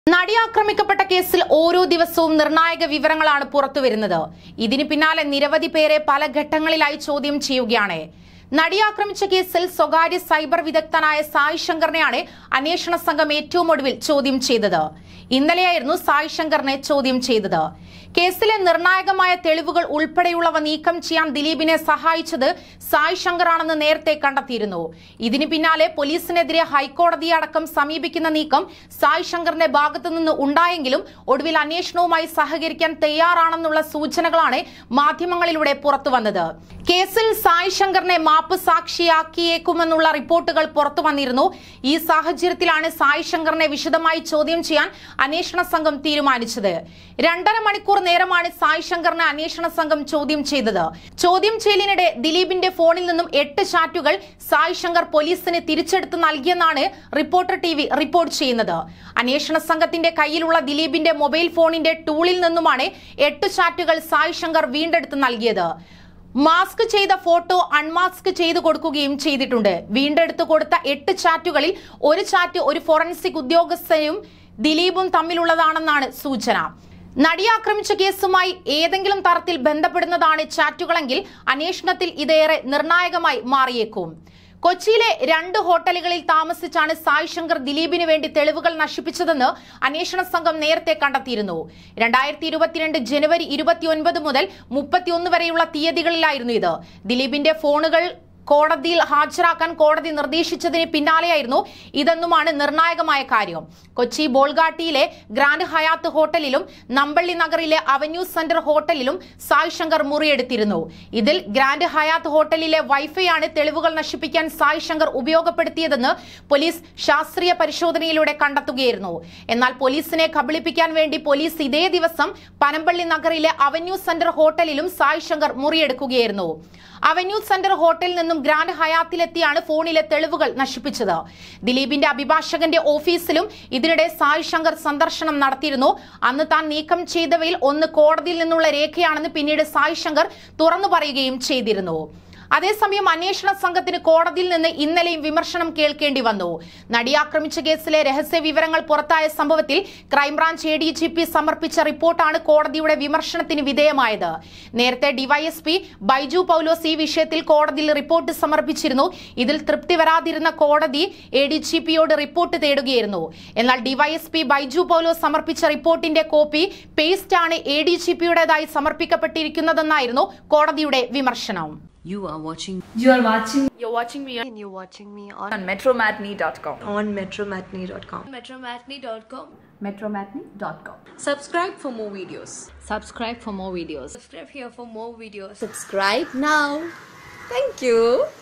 നടി ആക്രമിക്കപ്പെട്ട കേസിൽ ഓരോ ദിവസവും നിർണായക വിവരങ്ങളാണ് പുറത്തുവരുന്നത് ഇതിന് പിന്നാലെ നിരവധി പേരെ പല ഘട്ടങ്ങളിലായി ചോദ്യം ചെയ്യുകയാണ് നടി ആക്രമിച്ച കേസിൽ സ്വകാര്യ സൈബർ വിദഗ്ധനായ സായ് ശങ്കറിനെയാണ് അന്വേഷണ സംഘം ഏറ്റവും ഒടുവിൽ ചോദ്യം ചെയ്തത് ഇന്നലെയായിരുന്നു സായ് ശങ്കറിനെ ചോദ്യം ചെയ്തത് കേസിലെ നിർണായകമായ തെളിവുകൾ ഉൾപ്പെടെയുള്ളവ നീക്കം ചെയ്യാൻ ദിലീപിനെ സഹായിച്ചത് സായ് ശങ്കറാണെന്ന് നേരത്തെ കണ്ടെത്തിയിരുന്നു ഇതിന് പിന്നാലെ പോലീസിനെതിരെ ഹൈക്കോടതിയെ അടക്കം സമീപിക്കുന്ന നീക്കം സായ് ശങ്കറിന്റെ ഭാഗത്തുനിന്ന് ഉണ്ടായെങ്കിലും ഒടുവിൽ അന്വേഷണവുമായി സഹകരിക്കാൻ തയ്യാറാണെന്നുള്ള സൂചനകളാണ് മാധ്യമങ്ങളിലൂടെ പുറത്തുവന്നത് കേസിൽ സായ് ശങ്കറിനെ മാപ്പ് സാക്ഷിയാക്കിയേക്കുമെന്നുള്ള റിപ്പോർട്ടുകൾ പുറത്തു വന്നിരുന്നു ഈ സാഹചര്യത്തിലാണ് സായ് ശങ്കറിനെ വിശദമായി ചോദ്യം ചെയ്യാൻ അന്വേഷണ സംഘം തീരുമാനിച്ചത് രണ്ടര മണിക്കൂർ നേരമാണ് സായ് ശങ്കറിനെ അന്വേഷണ സംഘം ചോദ്യം ചെയ്തത് ചോദ്യം ചെയ്യലിനിടെ ദിലീപിന്റെ ഫോണിൽ നിന്നും എട്ട് ചാറ്റുകൾ സായ് ശങ്കർ പോലീസിന് തിരിച്ചെടുത്ത് നൽകിയെന്നാണ് റിപ്പോർട്ടർ ടി വി റിപ്പോർട്ട് ചെയ്യുന്നത് അന്വേഷണ സംഘത്തിന്റെ കയ്യിലുള്ള ദിലീപിന്റെ മൊബൈൽ ഫോണിന്റെ ടൂളിൽ നിന്നുമാണ് എട്ട് ചാറ്റുകൾ സായ് ശങ്കർ വീണ്ടെടുത്ത് നൽകിയത് മാസ്ക് ചെയ്ത ഫോട്ടോ അൺമാസ്ക് ചെയ്തു കൊടുക്കുകയും ചെയ്തിട്ടുണ്ട് വീണ്ടെടുത്തു കൊടുത്ത എട്ട് ചാറ്റുകളിൽ ഒരു ചാറ്റ് ഒരു ഫോറൻസിക് ഉദ്യോഗസ്ഥയും ദിലീപും തമ്മിലുള്ളതാണെന്നാണ് സൂചന നടി ആക്രമിച്ച കേസുമായി ഏതെങ്കിലും തരത്തിൽ ബന്ധപ്പെടുന്നതാണ് ചാറ്റുകളെങ്കിൽ അന്വേഷണത്തിൽ ഇതേറെ നിർണായകമായി മാറിയേക്കും കൊച്ചിയിലെ രണ്ട് ഹോട്ടലുകളിൽ താമസിച്ചാണ് സായ് ശങ്കർ ദിലീപിന് വേണ്ടി തെളിവുകൾ നശിപ്പിച്ചതെന്ന് അന്വേഷണ സംഘം നേരത്തെ കണ്ടെത്തിയിരുന്നു രണ്ടായിരത്തി ഇരുപത്തിരണ്ട് ജനുവരി ഇരുപത്തിയൊൻപത് മുതൽ മുപ്പത്തിയൊന്ന് വരെയുള്ള തീയതികളിലായിരുന്നു ഇത് ദിലീപിന്റെ ഫോണുകൾ കോടതിയിൽ ഹാജരാക്കാൻ കോടതി നിർദ്ദേശിച്ചതിന് പിന്നാലെയായിരുന്നു ഇതെന്നുമാണ് നിർണായകമായ കാര്യം കൊച്ചി ബോൾഗാട്ടിയിലെ ഗ്രാൻഡ് ഹയാത്ത് ഹോട്ടലിലും നമ്പള്ളി നഗറിലെ അവന്യൂ സെന്റർ ഹോട്ടലിലും സായ് ശങ്കർ മുറിയെടുത്തിരുന്നു ഇതിൽ ഗ്രാൻഡ് ഹയാത്ത് ഹോട്ടലിലെ വൈഫൈ ആണ് തെളിവുകൾ നശിപ്പിക്കാൻ സായ് ശങ്കർ ഉപയോഗപ്പെടുത്തിയതെന്ന് പോലീസ് ശാസ്ത്രീയ പരിശോധനയിലൂടെ കണ്ടെത്തുകയായിരുന്നു എന്നാൽ പോലീസിനെ കബളിപ്പിക്കാൻ വേണ്ടി പോലീസ് ഇതേ ദിവസം പനമ്പള്ളി നഗറിലെ അവന്യൂ സെന്റർ ഹോട്ടലിലും സായ് ശങ്കർ മുറിയെടുക്കുകയായിരുന്നു അവന്യൂ സെന്റർ ഹോട്ടലിൽ നിന്നും ഗ്രാൻഡ് ഹയാത്തിലെത്തിയാണ് ഫോണിലെ തെളിവുകൾ നശിപ്പിച്ചത് ദിലീപിന്റെ അഭിഭാഷകന്റെ ഓഫീസിലും ഇതിനിടെ സായ് ശങ്കർ സന്ദർശനം നടത്തിയിരുന്നു അന്ന് താൻ നീക്കം ചെയ്തവയിൽ ഒന്ന് കോടതിയിൽ നിന്നുള്ള രേഖയാണെന്ന് പിന്നീട് സായ് ശങ്കർ തുറന്നു പറയുകയും ചെയ്തിരുന്നു അതേസമയം അന്വേഷണ സംഘത്തിന് കോടതിയിൽ നിന്ന് ഇന്നലെയും വിമർശനം കേൾക്കേണ്ടി വന്നു നടി ആക്രമിച്ച കേസിലെ രഹസ്യ വിവരങ്ങൾ പുറത്തായ സംഭവത്തിൽ crime branch A D G P സമർപ്പിച്ച റിപ്പോർട്ടാണ് കോടതിയുടെ വിമർശനത്തിന് വിധേയമായത് നേരത്തെ ഡിവൈഎസ്പി ബൈജു പൌലോസ് ഈ വിഷയത്തിൽ കോടതിയിൽ റിപ്പോർട്ട് സമർപ്പിച്ചിരുന്നു ഇതിൽ തൃപ്തി വരാതിരുന്ന കോടതി എ ഡി ജി പിയോട് റിപ്പോർട്ട് തേടുകയായിരുന്നു എന്നാൽ ഡിവൈഎസ്പി ബൈജു പൌലോസ് സമർപ്പിച്ച റിപ്പോർട്ടിന്റെ കോപ്പി പേസ്റ്റ് ആണ് എ ഡി ജി പിയുടേതായി സമർപ്പിക്കപ്പെട്ടിരിക്കുന്നതെന്നായിരുന്നു കോടതിയുടെ വിമർശനം You are watching You are watching You're watching me on, and you're watching me on, on metromatney.com. on metromatney.com. Metromatney.com. metromatney.com. Subscribe for more videos. subscribe for more videos. Subscribe here for more videos. Subscribe now. Thank you.